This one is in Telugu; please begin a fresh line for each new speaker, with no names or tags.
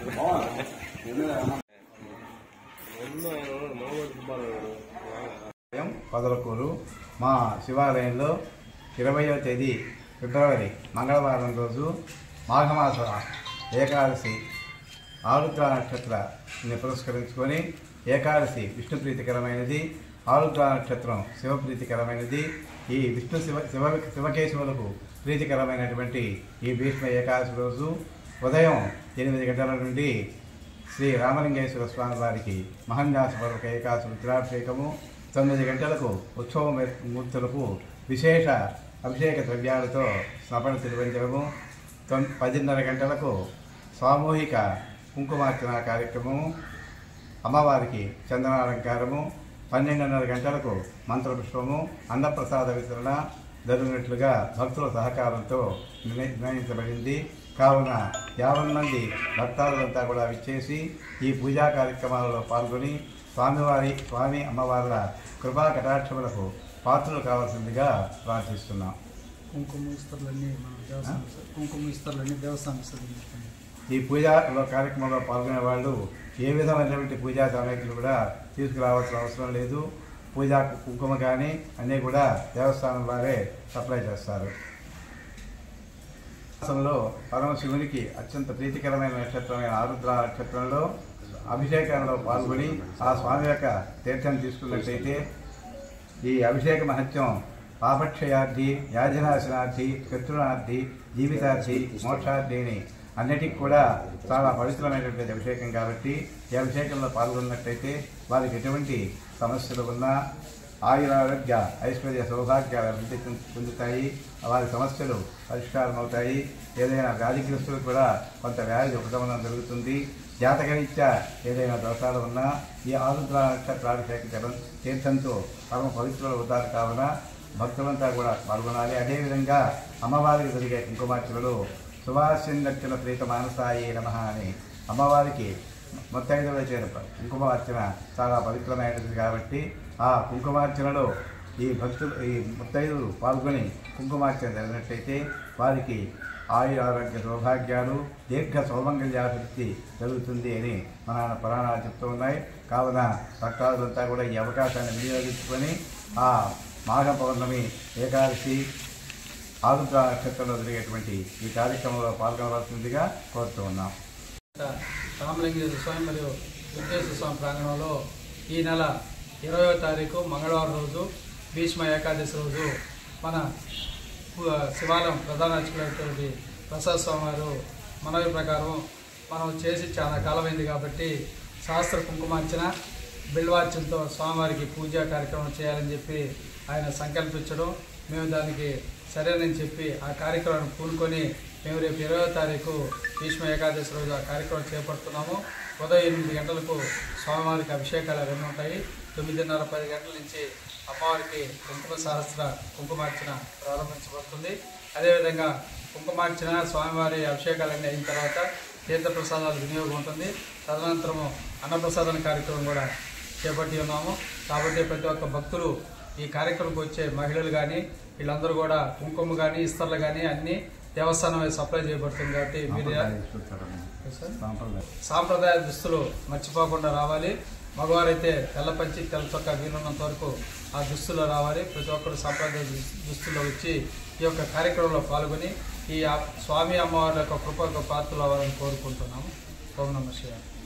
ఉదయం పదలకూరు మా శివాలయంలో ఇరవయో తేదీ ఫిబ్రవరి మంగళవారం రోజు మాఘమాస ఏకాదశి ఆరుద్ర నక్షత్రాన్ని పురస్కరించుకొని ఏకాదశి విష్ణు ప్రీతికరమైనది ఆరుద్ర నక్షత్రం శివప్రీతికరమైనది ఈ విష్ణు శివ శివ శివకేశవులకు ప్రీతికరమైనటువంటి ఈ భీష్మ ఏకాదశి రోజు ఉదయం ఎనిమిది గంటల నుండి శ్రీ రామలింగేశ్వర స్వామి వారికి మహన్యాసపూర్వక ఏకాదశి రుద్రాభిషేకము తొమ్మిది గంటలకు ఉత్సవ మూర్తులకు విశేష అభిషేక ద్రవ్యాలతో స్నపన తిరువంజనము తొమ్ పదిన్నర గంటలకు సామూహిక కుంకుమార్చన కార్యక్రమము అమ్మవారికి చందనాలంకారము పన్నెండున్నర గంటలకు మంత్రపుష్పము అన్నప్రసాద వితరణ జరిగినట్లుగా భక్తుల సహకారంతో నిర్ణయి- నిర్ణయించబడింది కావున యాభై మంది భక్తాదులంతా కూడా విచ్చేసి ఈ పూజా కార్యక్రమాలలో పాల్గొని స్వామివారి స్వామి అమ్మవార్ల కృపా కటాక్షములకు పాత్రలు కావాల్సిందిగా ప్రార్థిస్తున్నాం
కుంకుమ ఇస్తర్లన్నీ మన దేవస్థానం కుంకుమ ఇస్తర్లన్నీ దేవస్థానం సరిగ్గా
ఈ పూజా కార్యక్రమంలో పాల్గొనే వాళ్ళు ఏ విధమైనటువంటి పూజా సామగ్రిలు కూడా తీసుకురావాల్సిన అవసరం లేదు పూజా కుంకుమ కానీ అన్నీ కూడా దేవస్థానం వారే సప్లై చేస్తారు మాసంలో పరమశివునికి అత్యంత ప్రీతికరమైన నక్షత్రమైన ఆరుద్ర నక్షత్రంలో అభిషేకంలో పాల్గొని ఆ స్వామి యొక్క తీర్థం తీసుకున్నట్లయితే ఈ అభిషేక మహత్యం పాపక్షయార్థి యాజనాశనార్థి శత్రునార్థి జీవితార్థి మోక్షార్థిని అన్నిటికి కూడా చాలా పవిత్రమైనటువంటి అభిషేకం కాబట్టి ఈ అభిషేకంలో పాల్గొన్నట్లయితే వారికి ఎటువంటి సమస్యలు ఉన్నా ఆయురారోగ్య ఐశ్వర్య సౌభాగ్యాలు అభివృద్ధి చెందు- చెందుతాయి వారి సమస్యలు పరిష్కారం అవుతాయి ఏదైనా వ్యాధిగ్రస్తులు కూడా కొంత వ్యాధి ఉపశమనం జరుగుతుంది జాతకరీత్యా ఏదైనా దోషాలు ఉన్నా ఈ ఆరుద్ర నక్షత్రాభిషేక జలం తీర్థంతో పరమ పవిత్రులు అవుతారు కావున భక్తులంతా కూడా పాల్గొనాలి అదేవిధంగా అమ్మవారికి జరిగే కుంకుమార్చనలు సుభాషిందక్షిణ ప్రీత మానసాయి నమ అని అమ్మవారికి ముత్తైదుల చేత కుంకుమార్చన చాలా పవిత్రమైనది కాబట్టి ఆ కుంకుమార్చనలో ఈ భక్తులు ఈ ముత్తైదులు పాల్గొని కుంకుమార్చన జరిగినట్లయితే వారికి ఆయుర ఆరోగ్య సౌభాగ్యాలు దీర్ఘ సౌమంగళ్యాభివృద్ధి జరుగుతుంది అని మన పురాణాలు చెప్తూ ఉన్నాయి కావున భక్తాదులంతా కూడా ఈ అవకాశాన్ని వినియోగించుకొని ఆ మాఘ పౌర్ణమి ఏకాదశి ఆరుద్ర నక్షత్రంలో జరిగేటువంటి ఈ కార్యక్రమంలో పాల్గొనవలసిందిగా కోరుతూ ఉన్నాం
రామలింగేశ్వర స్వామి మరియు వెంకటేశ్వర స్వామి ప్రాంగణంలో ఈ నెల ఇరవయో తారీఖు మంగళవారం రోజు భీష్మ ఏకాదశి రోజు మన పు- శివాలయం ప్రధాన అర్చకులైనటువంటి ప్రసాద్ స్వామి వారు మనవి ప్రకారం మనం చేసి చాలా కాలమైంది కాబట్టి శాస్త్ర కుంకుమార్చన బిల్వార్చనతో స్వామివారికి పూజా కార్యక్రమం చేయాలని చెప్పి ఆయన సంకల్పించడం మేము దానికి సరేనని చెప్పి ఆ కార్యక్రమాన్ని పూనుకొని మేము రేపు ఇరవై తారీఖు భీష్మ ఏకాదశి రోజు ఆ కార్యక్రమం చేపడుతున్నాము ఉదయం ఎనిమిది గంటలకు స్వామివారికి అభిషేకాలు అవన్నీ ఉంటాయి తొమ్మిదిన్నర పది గంటల నుంచి అమ్మవారికి కుంకుమ సహస్ర కుంకుమార్చన ప్రారంభించబడుతుంది అదేవిధంగా కుంకుమార్చన స్వామివారి అభిషేకాలన్నీ అయిన తర్వాత తీర్థప్రసాదాల వినియోగం ఉంటుంది తదనంతరము అన్నప్రసాదన కార్యక్రమం కూడా చేపట్టి ఉన్నాము కాబట్టి ప్రతి ఒక్క భక్తులు ఈ కార్యక్రమంకి వచ్చే మహిళలు కానీ వీళ్ళందరూ కూడా కుంకుమ కానీ ఇస్తర్లు కానీ అన్ని దేవస్థానం వైపు సప్లై చేయబడుతుంది కాబట్టి మీరు సార్?
సాంప్రదాయం
సాంప్రదాయ దుస్తులు మర్చిపోకుండా రావాలి మగవారైతే తెల్ల పంచి తెల్ల చొక్కా వీలున్నంత వరకు ఆ దుస్తుల్లో రావాలి ప్రతి ఒక్కరు సాంప్రదాయ దుస్- దుస్తుల్లో వచ్చి ఈ యొక్క కార్యక్రమంలో పాల్గొని ఈ ఆ- స్వామి అమ్మవారి యొక్క కృపకు పాత్రలు అవ్వాలని కోరుకుంటున్నాము ఓం నమ శివాయ